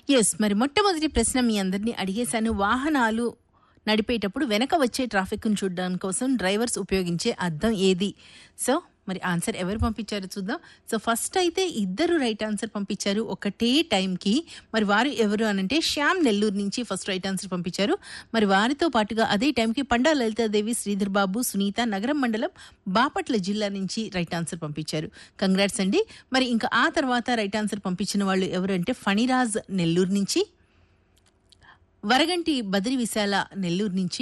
yes మరి మొట్టమొదటి ప్రశ్న మీ అందరినీ అడిగేశాను వాహనాలు నడిపేటప్పుడు వెనక వచ్చే ట్రాఫిక్ను చూడడానికి కోసం డ్రైవర్స్ ఉపయోగించే అద్దం ఏది సో మరి ఆన్సర్ ఎవరు పంపించారో చూద్దాం సో ఫస్ట్ అయితే ఇద్దరు రైట్ ఆన్సర్ పంపించారు ఒకటే టైంకి మరి వారు ఎవరు అనంటే శ్యామ్ నెల్లూరు నుంచి ఫస్ట్ రైట్ ఆన్సర్ పంపించారు మరి వారితో పాటుగా అదే టైంకి పండా లలితాదేవి శ్రీధర్ బాబు సునీత నగరం మండలం బాపట్ల జిల్లా నుంచి రైట్ ఆన్సర్ పంపించారు కంగ్రాట్స్ అండి మరి ఇంకా ఆ తర్వాత రైట్ ఆన్సర్ పంపించిన వాళ్ళు ఎవరు అంటే ఫణిరాజ్ నెల్లూరు నుంచి వరగంటి బదిరి విశాల నెల్లూరు నుంచి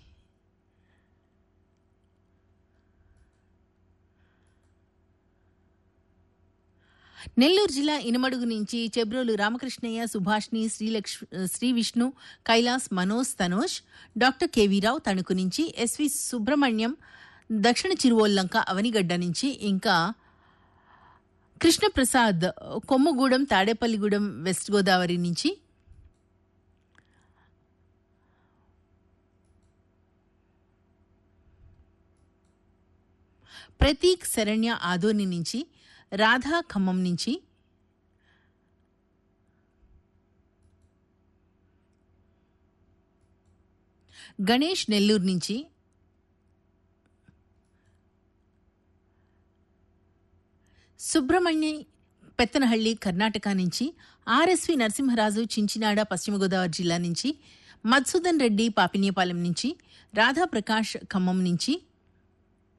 నెల్లూరు జిల్లా ఇనమడుగు నుంచి చెబ్రోలు రామకృష్ణయ్య సుభాష్ని శ్రీలక్ష్ శ్రీ విష్ణు కైలాస్ మనోజ్ తనోజ్ డాక్టర్ కేవీరావు తణుకు నుంచి ఎస్వి సుబ్రహ్మణ్యం దక్షిణ చిరువోల్లంక అవనిగడ్డ నుంచి ఇంకా కృష్ణప్రసాద్ కొమ్మగూడెం తాడేపల్లిగూడెం వెస్ట్ గోదావరి నుంచి ప్రతీక్ శరణ్య ఆదోని నుంచి రాధా ఖమ్మం నుంచి గణేష్ నెల్లూరు నుంచి సుబ్రహ్మణ్య పెత్తనహಳ್ಳಿ కర్ణాటక నుంచి ఆర్ఎస్వి నరసింహరాజు చించినాడ పశ్చిమ గోదావరి జిల్లా నుంచి మధుసూదన్ రెడ్డి పాపినేపాలెం నుంచి రాధాప్రకాష్ ఖమ్మం నుంచి